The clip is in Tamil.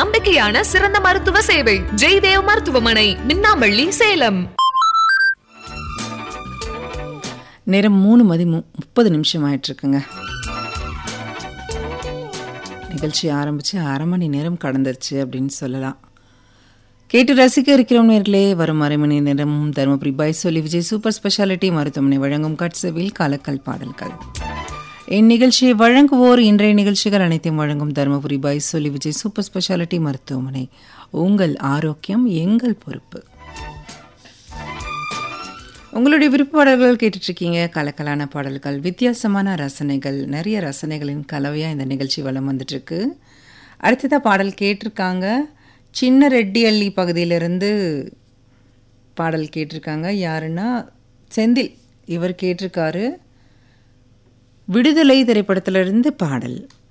நம்பிக்கையான சிறந்த மருத்துவ சேவை ஜெய்தேவ் மருத்துவமனை மின்னாம்பள்ளி சேலம் நேரம் மூணு மதி மு- முப்பது நிமிஷம் ஆயிட்டுருக்குங்க நிகழ்ச்சி ஆரம்பித்து அரை மணி நேரம் கடந்துருச்சு அப்படின்னு சொல்லலாம் கேட்டு ரசிக்க இருக்கிறோம் நேர்களே வரும் அரை மணி நேரம் தருமபுரி பைசோலி விஜய் சூப்பர் ஸ்பெஷாலிட்டி மருத்துவமனை வழங்கும் கட்சவில் கலக்கல் பாடல்கள் இந்நிகழ்ச்சியை வழங்குவோர் இன்றைய நிகழ்ச்சிகள் அனைத்தையும் வழங்கும் தருமபுரி பைசோலி விஜய் சூப்பர் ஸ்பெஷாலிட்டி மருத்துவமனை உங்கள் ஆரோக்கியம் எங்கள் பொறுப்பு உங்களுடைய விருப்ப பாடல்கள் கேட்டுட்டு இருக்கீங்க கலக்கலான பாடல்கள் வித்தியாசமான ரசனைகள் நிறைய ரசனைகளின் கலவையாக இந்த நிகழ்ச்சி வளம் வந்துட்டு இருக்கு அடுத்ததாக பாடல் கேட்டிருக்காங்க சின்ன ரெட்டி அள்ளி பகுதியிலிருந்து பாடல் கேட்டிருக்காங்க யாருன்னா செந்தில் இவர் கேட்டிருக்காரு விடுதலை திரைப்படத்திலிருந்து பாடல்